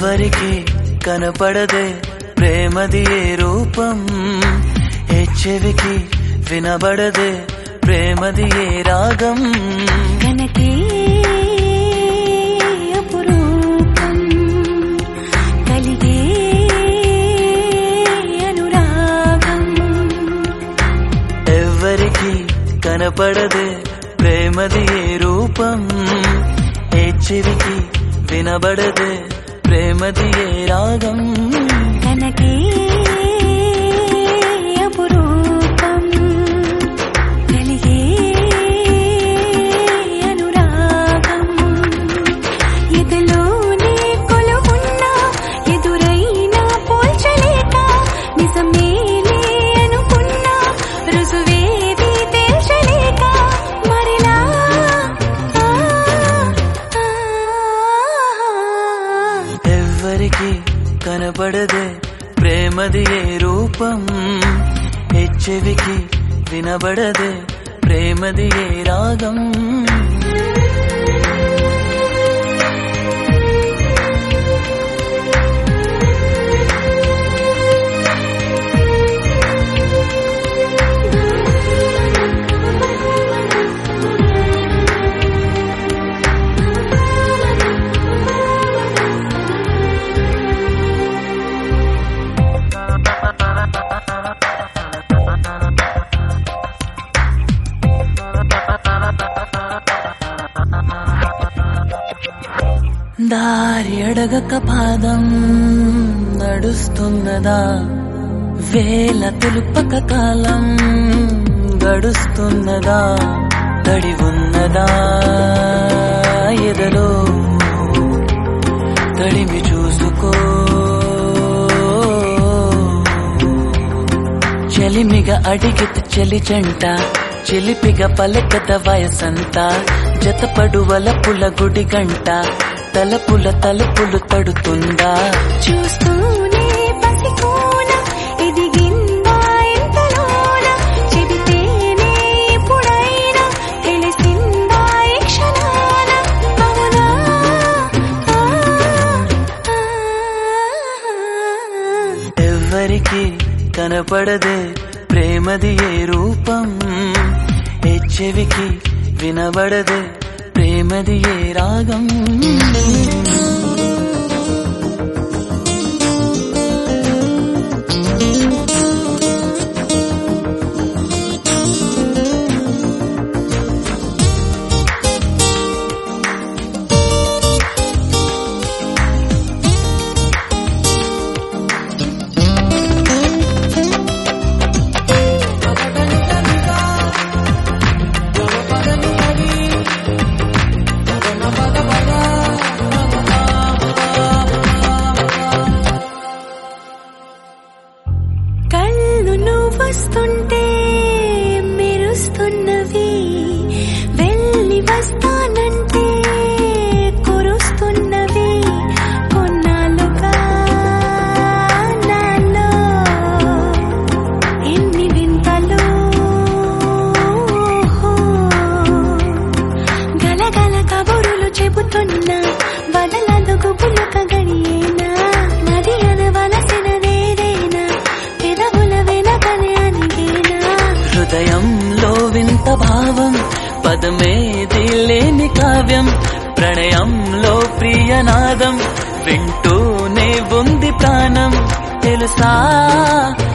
ఎవ్వరికి కనపడదే ప్రేమది ఏ రూపం ఏ చెవికి వినబడదే ప్రేమది ఏ రాగం కనకే అపురూపం కలిగే అనురాగం ఎవ్వరికి కనపడదే ప్రేమది ఏ రూపం ఏ చెవికి వినబడదే ప్రేమది ఏ రాగం కనకే అపురూపం కలిగే అనురాగం ఎదలోనే కొలువున్నా ఎదురైనా పోల్చలేక నిజమేలే అనుకున్నా రుజువేది తేల్చలేక మరిలా ఆ, ఆ, ఎవ్వరికి కనపడదే ప్రేమది ఏ రూపం ఏ చెవికి వినబడదే ప్రేమది ఏ రాగం దారి అడగక పాదం నడుస్తున్నదా వేల తెలుపక కాలం గడుస్తున్నదా తడి ఉన్నదా ఎదలో తడిమి చూసుకో చెలిమిగా అడిగితే చెలి జంట చిలిపిగా పలకద వయసంతా జతపడు వలపుల గుడి గంట తలపుల తలుపులు తడుతుందా చూస్తూనే పసికోన ఎదిగిందా ఎంతలోన చెబితేనే ఎప్పుడైనా తెలిసిందా ఈ క్షణాన అవునా ఆ, ఆ, ఎవ్వరికి కనపడదే ప్రేమది ఏ రూపం ఏ చెవికి వినబడదే ప్రేమది ఏ రాగం కళ్ళు నువ్వొస్తుంటే మెరుస్తున్నవి వెళ్ళి వస్తానంటే కురుస్తున్నవి కొన్నాళ్ళుగా నాలో ఎన్ని వింతలు గలగల కబురులు చెబుతున్నా బదలదు గుబులక గడియేనా నది అనవలసినదేదైనా పెదవుల వెనకనే అనిగేనా హృదయంలో వింత భావం పదమేది లేని కావ్యం ప్రణయంలో ప్రియనాదం వింటూనే ఉంది ప్రాణం తెలుసా